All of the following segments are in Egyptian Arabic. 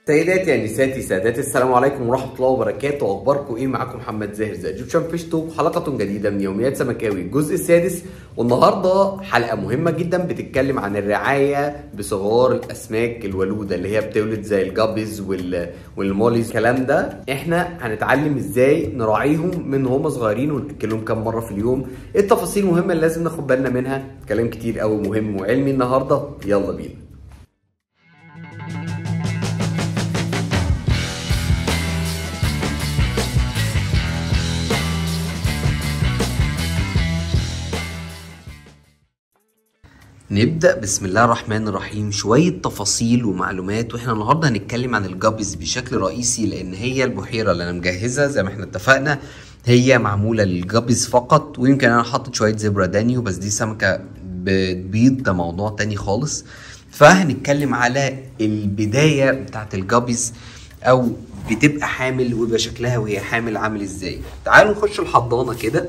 سيداتي انساتي سادتي السلام عليكم ورحمه الله وبركاته اخباركم ايه معاكم محمد زاهر زي ايجيبشن فيش توك حلقه جديده من يوميات سمكاوي الجزء السادس والنهارده حلقه مهمه جدا بتتكلم عن الرعايه بصغار الاسماك الولوده اللي هي بتولد زي الجابيز وال والموليز الكلام ده احنا هنتعلم ازاي نراعيهم من هم صغيرين وناكلهم كام مره في اليوم ايه التفاصيل المهمه اللي لازم ناخد بالنا منها كلام كتير قوي مهم وعلمي النهارده يلا بينا نبدأ بسم الله الرحمن الرحيم شوية تفاصيل ومعلومات واحنا النهاردة هنتكلم عن الجابز بشكل رئيسي لأن هي البحيرة اللي أنا مجهزها زي ما احنا اتفقنا هي معمولة للجابز فقط ويمكن أنا حاطط شوية زبرة دانيو بس دي سمكة بتبيض ده موضوع تاني خالص فهنتكلم على البداية بتاعت الجابز أو بتبقى حامل ويبقى شكلها وهي حامل عامل ازاي تعالوا نخش الحضانة كده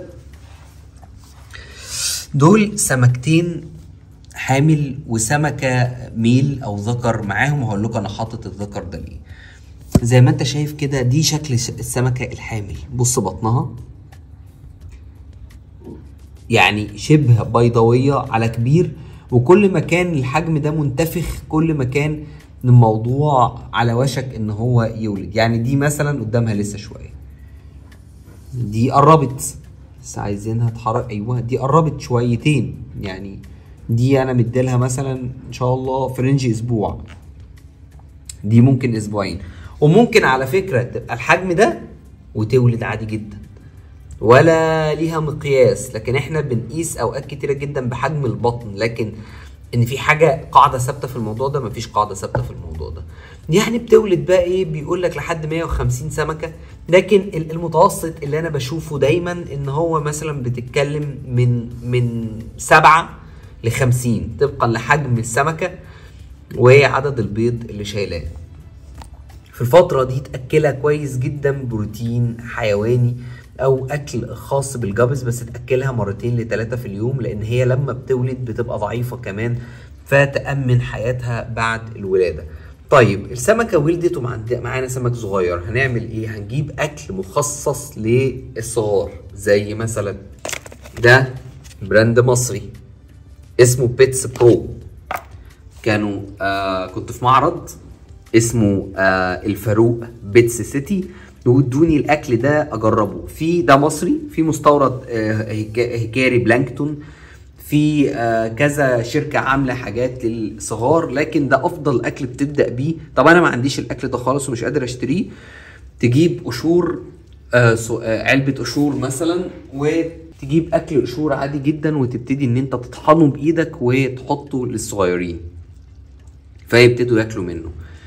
دول سمكتين حامل وسمكه ميل او ذكر معاهم هقول لكم انا حاطط الذكر ده ليه زي ما انت شايف كده دي شكل السمكه الحامل بص بطنها يعني شبه بيضاويه على كبير وكل ما كان الحجم ده منتفخ كل ما كان الموضوع على وشك ان هو يولد يعني دي مثلا قدامها لسه شويه دي قربت بس عايزينها تحرك ايوه دي قربت شويتين يعني دي انا مديلها مثلا ان شاء الله في رينج اسبوع دي ممكن اسبوعين وممكن على فكره تبقى الحجم ده وتولد عادي جدا ولا ليها مقياس لكن احنا بنقيس اوقات كتيره جدا بحجم البطن لكن ان في حاجه قاعده ثابته في الموضوع ده مفيش قاعده ثابته في الموضوع ده يعني بتولد بقى ايه بيقول لك لحد 150 سمكه لكن المتوسط اللي انا بشوفه دايما ان هو مثلا بتتكلم من من سبعه ل 50 طبقا لحجم السمكه وعدد البيض اللي شايلاه في الفترة دي تأكلها كويس جدا بروتين حيواني أو أكل خاص بالجبس بس تأكلها مرتين لثلاثة في اليوم لأن هي لما بتولد بتبقى ضعيفة كمان فتأمن حياتها بعد الولادة طيب السمكة ولدت ومعانا سمك صغير هنعمل ايه؟ هنجيب أكل مخصص للصغار زي مثلا ده براند مصري اسمه بيتس برو كانوا آه كنت في معرض اسمه آه الفاروق بيتس سيتي وادوني الاكل ده اجربه في ده مصري في مستورد آه هيكاري بلانكتون في آه كذا شركه عامله حاجات للصغار لكن ده افضل اكل بتبدا بيه طب انا ما عنديش الاكل ده خالص ومش قادر اشتريه تجيب قشور آه علبه قشور مثلا و تجيب اكل قشور عادي جدا وتبتدي ان انت تطحنه بايدك وتحطه للصغيرين فيبتدوا ياكلوا منه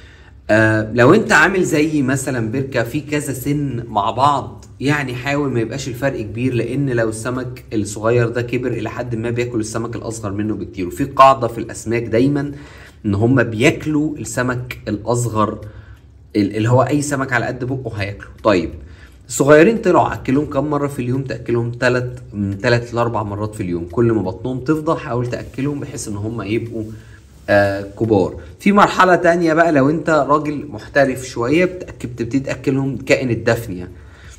آه لو انت عامل زي مثلا بركه في كذا سن مع بعض يعني حاول ما يبقاش الفرق كبير لان لو السمك الصغير ده كبر الى حد ما بياكل السمك الاصغر منه بكتير وفي قاعده في الاسماك دايما ان هم بياكلوا السمك الاصغر اللي هو اي سمك على قد بقه هياكله طيب الصغيرين طلعوا اكلهم كم مره في اليوم تاكلهم ثلاث من ثلاث لاربع مرات في اليوم كل ما بطنهم تفضى حاول تاكلهم بحيث ان هم يبقوا آه كبار في مرحله تانية بقى لو انت راجل محترف شويه بتبتدي تاكلهم كائن الدفنيه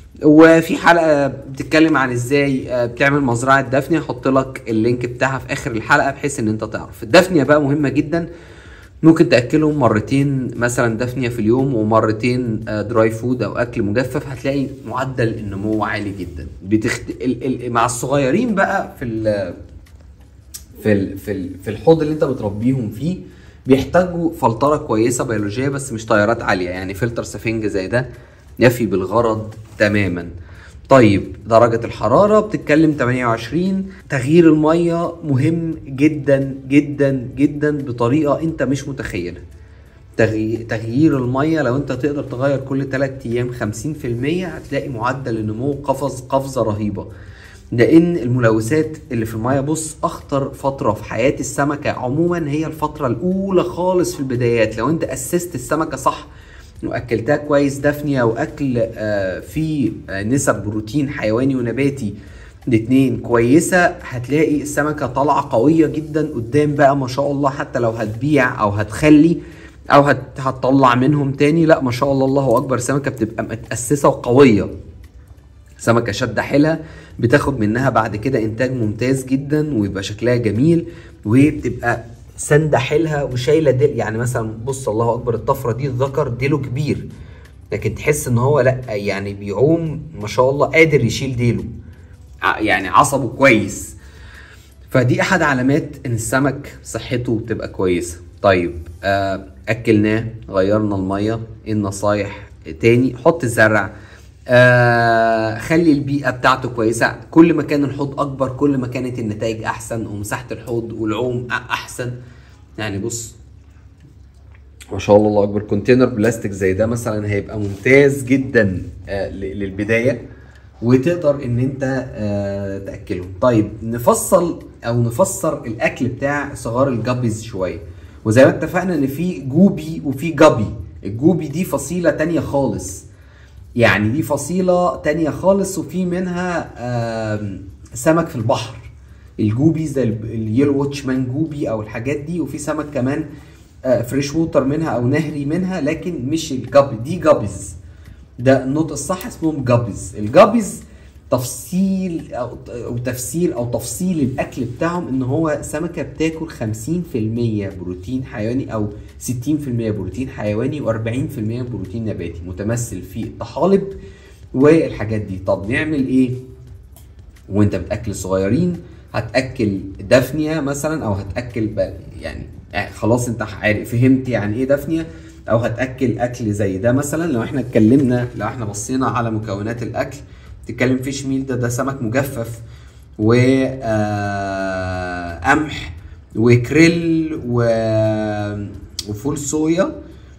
وفي حلقه بتتكلم عن ازاي آه بتعمل مزرعه دفنيه احط لك اللينك بتاعها في اخر الحلقه بحيث ان انت تعرف الدفنيه بقى مهمه جدا ممكن تاكلهم مرتين مثلا دفنيه في اليوم ومرتين دراي فود او اكل مجفف هتلاقي معدل النمو عالي جدا بتخت... ال... ال... مع الصغيرين بقى في ال... في ال... في ال... في الحوض اللي انت بتربيهم فيه بيحتاجوا فلتره كويسه بيولوجيه بس مش تيارات عاليه يعني فلتر سفنج زي ده يفي بالغرض تماما طيب درجة الحرارة بتتكلم 28 تغيير المية مهم جدا جدا جدا بطريقة انت مش متخيلها تغيير المية لو انت تقدر تغير كل 3 ايام 50% هتلاقي معدل النمو قفز قفزة رهيبة لان الملوثات اللي في المية بص اخطر فترة في حياة السمكة عموما هي الفترة الاولى خالص في البدايات لو انت اسست السمكة صح واكلتها كويس دفنيه واكل آه فيه آه نسب بروتين حيواني ونباتي الاتنين كويسه هتلاقي السمكه طالعه قويه جدا قدام بقى ما شاء الله حتى لو هتبيع او هتخلي او هت- هتطلع منهم تاني لا ما شاء الله الله اكبر سمكه بتبقى متاسسه وقويه سمكه شد حيلها بتاخد منها بعد كده انتاج ممتاز جدا ويبقى شكلها جميل وبتبقى ساندة حيلها وشايله ديل يعني مثلا بص الله اكبر الطفره دي الذكر ديله كبير لكن تحس ان هو لا يعني بيعوم ما شاء الله قادر يشيل ديله ع- يعني عصبه كويس فدي احد علامات ان السمك صحته بتبقى كويسه طيب آه اكلناه غيرنا الميه ايه النصايح تاني حط الزرع آه خلي البيئه بتاعته كويسه كل ما كان الحوض اكبر كل ما كانت النتائج احسن ومساحه الحوض والعوم أ- احسن يعني بص ما شاء الله الله اكبر كونتينر بلاستيك زي ده مثلا هيبقى ممتاز جدا آه، ل- للبدايه وتقدر ان انت آه، تاكلهم طيب نفصل او نفسر الاكل بتاع صغار الجابيز شويه وزي ما اتفقنا ان في جوبي وفي جابي الجوبي دي فصيله تانية خالص يعني دي فصيله تانية خالص وفي منها آم، سمك في البحر الجوبي زي ال- اليلو واتشمان جوبي او الحاجات دي وفي سمك كمان فريش ووتر منها او نهري منها لكن مش الجابي دي جابيز ده النطق الصح اسمهم جابيز الجابيز تفصيل او او تفسير او تفصيل الاكل بتاعهم ان هو سمكه بتاكل 50% بروتين حيواني او 60% بروتين حيواني و40% بروتين نباتي متمثل في الطحالب والحاجات دي طب نعمل ايه وانت بتاكل صغيرين هتاكل دافنيا مثلا او هتاكل ب- يعني يعني خلاص انت عارف فهمت يعني ايه دافنيا او هتاكل اكل زي ده مثلا لو احنا اتكلمنا لو احنا بصينا على مكونات الاكل تتكلم فيش ميل ده ده سمك مجفف و آه، قمح وكريل و... وفول صويا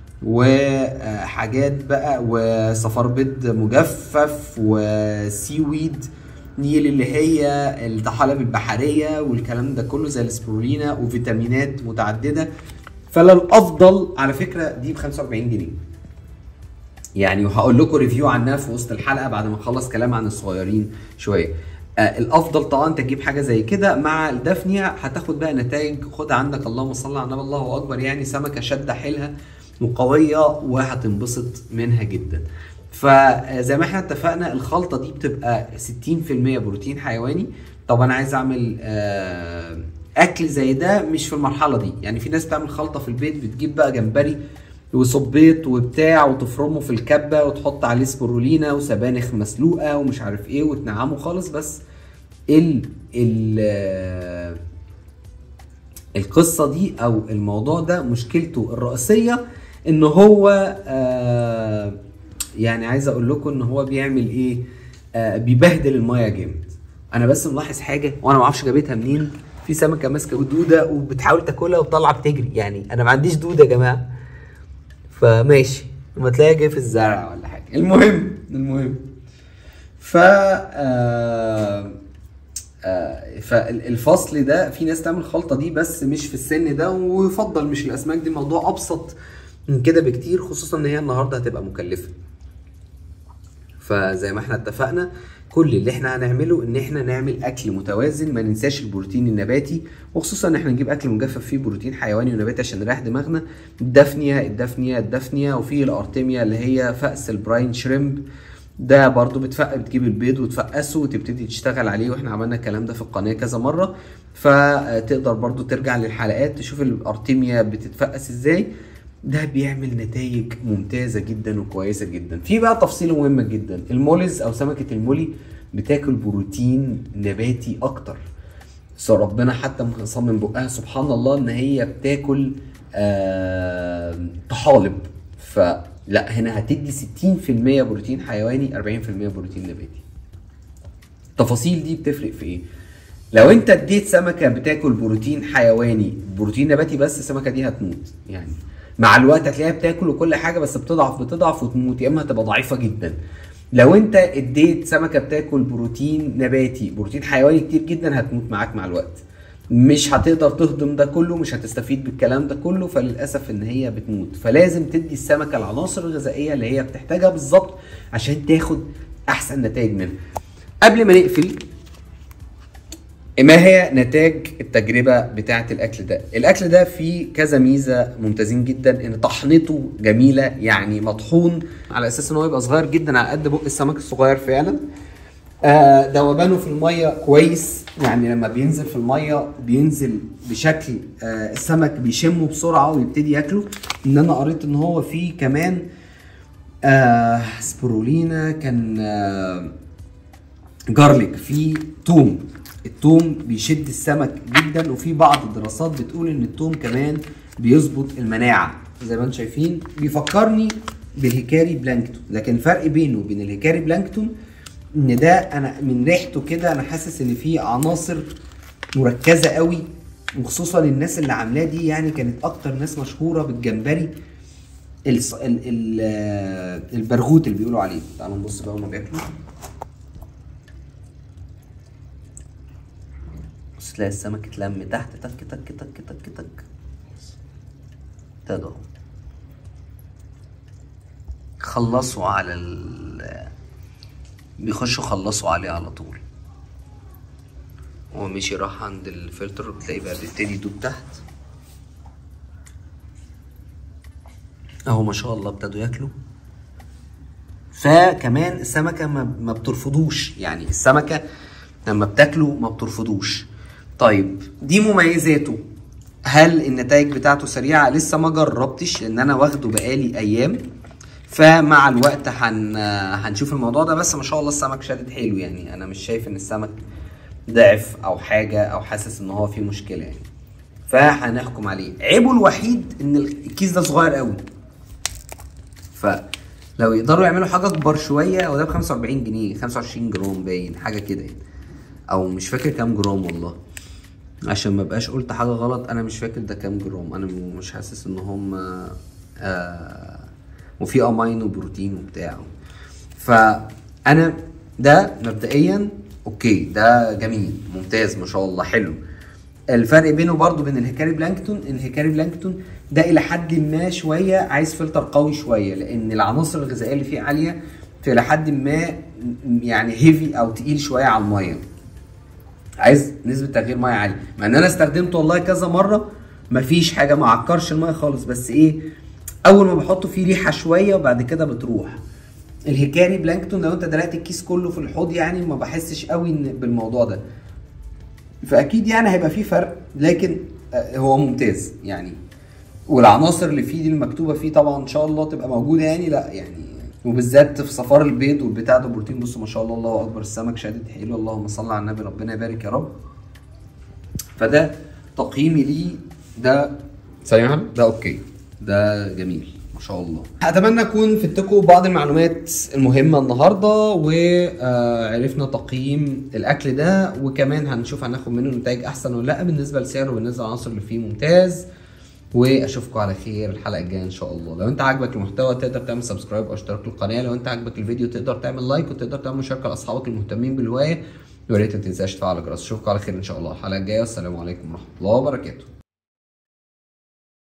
وحاجات بقى وصفار بيض مجفف وسي ويد نيل اللي هي الطحالب البحريه والكلام ده كله زي السبرولينا وفيتامينات متعدده فلا الافضل على فكره دي ب 45 جنيه يعني وهقول لكم ريفيو عنها في وسط الحلقه بعد ما اخلص كلام عن الصغيرين شويه آه الافضل طبعا تجيب حاجه زي كده مع الدافنيا هتاخد بقى نتائج خد عندك اللهم صل على النبي الله اكبر يعني سمكه شاده حيلها وقويه وهتنبسط منها جدا فزي ما احنا اتفقنا الخلطه دي بتبقى 60% بروتين حيواني طب انا عايز اعمل آه اكل زي ده مش في المرحله دي يعني في ناس بتعمل خلطه في البيت بتجيب بقى جمبري وصبيت وبتاع وتفرمه في الكبه وتحط عليه سبرولينا وسبانخ مسلوقه ومش عارف ايه وتنعمه خالص بس ال ال آه، القصه دي او الموضوع ده مشكلته الرئيسيه ان هو آه يعني عايز اقول لكم ان هو بيعمل ايه آه بيبهدل المايه جامد انا بس ملاحظ حاجه وانا ما اعرفش جابتها منين في سمكه ماسكه دوده وبتحاول تاكلها وطالعه بتجري يعني انا ما عنديش دوده يا جماعه فماشي لما تلاقيها جايه في الزرع ولا حاجه المهم المهم ف آه آه، فالفصل ده في ناس تعمل الخلطه دي بس مش في السن ده ويفضل مش الاسماك دي موضوع ابسط من كده بكتير خصوصا ان هي النهارده هتبقى مكلفه فزي ما احنا اتفقنا كل اللي احنا هنعمله ان احنا نعمل اكل متوازن ما ننساش البروتين النباتي وخصوصا ان احنا نجيب اكل مجفف فيه بروتين حيواني ونباتي عشان نريح دماغنا الدافنيا الدافنيا الدافنيا وفي الارتيميا اللي هي فأس البراين شريمب ده برضو بتفق بتجيب البيض وتفقسه وتبتدي تشتغل عليه واحنا عملنا الكلام ده في القناه كذا مره فتقدر برضو ترجع للحلقات تشوف الارتيميا بتتفقس ازاي ده بيعمل نتائج ممتازه جدا وكويسه جدا في بقى تفصيله مهمه جدا المولز او سمكه المولي بتاكل بروتين نباتي اكتر بس ربنا حتى مصمم بقها سبحان الله ان هي بتاكل آه طحالب فلا هنا هتدي 60% بروتين حيواني 40% بروتين نباتي التفاصيل دي بتفرق في ايه لو انت اديت سمكه بتاكل بروتين حيواني بروتين نباتي بس السمكه دي هتموت يعني مع الوقت هتلاقيها بتاكل وكل حاجه بس بتضعف بتضعف وتموت يا اما هتبقى ضعيفه جدا لو انت اديت سمكه بتاكل بروتين نباتي بروتين حيواني كتير جدا هتموت معاك مع الوقت مش هتقدر تهضم ده كله مش هتستفيد بالكلام ده كله فللاسف ان هي بتموت فلازم تدي السمكه العناصر الغذائيه اللي هي بتحتاجها بالظبط عشان تاخد احسن نتائج منها قبل ما نقفل ما هي نتاج التجربة بتاعة الأكل ده؟ الأكل ده فيه كذا ميزة ممتازين جدا إن طحنته جميلة يعني مطحون على أساس إن هو يبقى صغير جدا على قد بق السمك الصغير فعلا. آه ذوبانه في المية كويس يعني لما بينزل في المية بينزل بشكل آه السمك بيشمه بسرعة ويبتدي ياكله إن أنا قريت إن هو فيه كمان آه سبرولينا كان آه جارليك في توم التوم بيشد السمك جدا وفي بعض الدراسات بتقول ان التوم كمان بيظبط المناعه زي ما انتم شايفين بيفكرني بالهيكاري بلانكتون لكن الفرق بينه وبين الهيكاري بلانكتون ان ده انا من ريحته كده انا حاسس ان فيه عناصر مركزه قوي وخصوصا الناس اللي عاملاه دي يعني كانت اكتر ناس مشهوره بالجمبري الص... ال... ال... آه، البرغوت اللي بيقولوا عليه تعالوا نبص بقى هما بياكلوا بص تلاقي السمك اتلم تحت تك تك تك تك تك ابتدوا خلصوا على ال بيخشوا خلصوا عليه على طول هو مشي راح عند الفلتر بتلاقيه بقى بيبتدي يدوب تحت اهو ما شاء الله ابتدوا ياكلوا فكمان السمكه ما, ما بترفضوش يعني السمكه لما بتاكله ما بترفضوش طيب دي مميزاته هل النتائج بتاعته سريعه لسه ما جربتش لان انا واخده بقالي ايام فمع الوقت هن هنشوف الموضوع ده بس ما شاء الله السمك شادد حلو يعني انا مش شايف ان السمك ضعف او حاجه او حاسس ان هو فيه مشكله يعني فهنحكم عليه عيبه الوحيد ان الكيس ده صغير قوي فلو يقدروا يعملوا حاجه اكبر شويه وده ب 45 جنيه 25 جرام باين حاجه كده يعني او مش فاكر كام جرام والله عشان ما بقاش قلت حاجه غلط انا مش فاكر ده كام جرام انا م- مش حاسس ان هم آه وفي امينو وبروتين وبتاع فانا ده مبدئيا اوكي ده جميل ممتاز ما شاء الله حلو الفرق بينه برضو بين الهيكاري بلانكتون الهيكاري بلانكتون ده الى حد ما شويه عايز فلتر قوي شويه لان العناصر الغذائيه اللي فيه عاليه فالى حد ما م- يعني هيفي او تقيل شويه على الميه عايز نسبه تغيير ميه عاليه مع ان انا استخدمته والله كذا مره مفيش حاجه ما عكرش الميه خالص بس ايه اول ما بحطه فيه ريحه شويه وبعد كده بتروح الهيكاري بلانكتون لو انت دلقت الكيس كله في الحوض يعني ما بحسش قوي إن- بالموضوع ده فاكيد يعني هيبقى فيه فرق لكن آه، هو ممتاز يعني والعناصر اللي فيه دي المكتوبه فيه طبعا ان شاء الله تبقى موجوده يعني لا يعني وبالذات في صفار البيض والبتاع ده بروتين بصوا ما شاء الله الله اكبر السمك شادد حلو اللهم صل على النبي ربنا يبارك يا رب فده تقييمي ليه ده ثانية ده اوكي ده جميل ما شاء الله اتمنى اكون فدتكم بعض المعلومات المهمه النهارده وعرفنا تقييم الاكل ده وكمان هنشوف هناخد منه نتائج احسن ولا لا بالنسبه لسعره وبالنسبه للعناصر اللي فيه ممتاز واشوفكم على خير الحلقه الجايه ان شاء الله لو انت عاجبك المحتوى تقدر تعمل سبسكرايب او اشتراك للقناه لو انت عاجبك الفيديو تقدر تعمل لايك وتقدر تعمل مشاركه لاصحابك المهتمين بالهوايه ويا ريت ما تنساش تفعل الجرس اشوفكم على خير ان شاء الله الحلقه الجايه والسلام عليكم ورحمه الله وبركاته